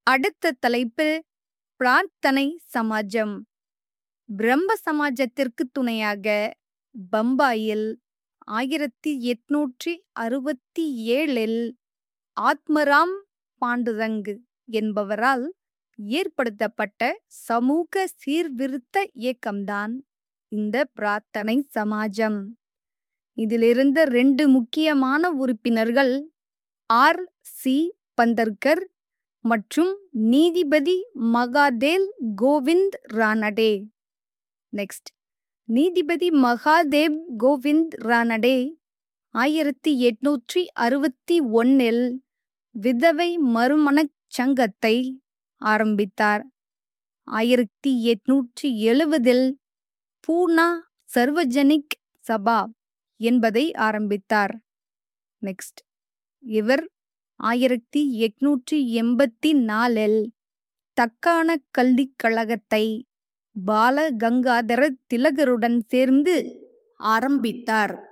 அடுத்த தலைப்பு பிரார்த்தனை சமாஜம் பிரம்ம சமாஜத்திற்கு துணையாக பம்பாயில் ஆயிரத்தி எட்நூற்றி அறுபத்தி ஏழில் ஆத்மராம் பாண்டுரங் என்பவரால் ஏற்படுத்தப்பட்ட சமூக சீர்திருத்த இயக்கம்தான் இந்த பிரார்த்தனை சமாஜம் இதிலிருந்த ரெண்டு முக்கியமான உறுப்பினர்கள் ஆர் சி பந்தர்கர் மற்றும் நீதிபதி மகாதேல் கோவிந்த் ரானடே நெக்ஸ்ட் நீதிபதி மகாதேவ் கோவிந்த் ரானடே ஆயிரத்தி எட்நூற்றி அறுபத்தி ஒன்னில் விதவை மறுமணச் சங்கத்தை ஆரம்பித்தார் ஆயிரத்தி எட்நூற்றி எழுவதில் பூனா சர்வஜனிக் சபா என்பதை ஆரம்பித்தார் நெக்ஸ்ட் இவர் ஆயிரத்தி எட்நூற்றி எண்பத்தி நாலில் தக்கான கல்விக் கழகத்தை பால கங்காதர திலகருடன் சேர்ந்து ஆரம்பித்தார்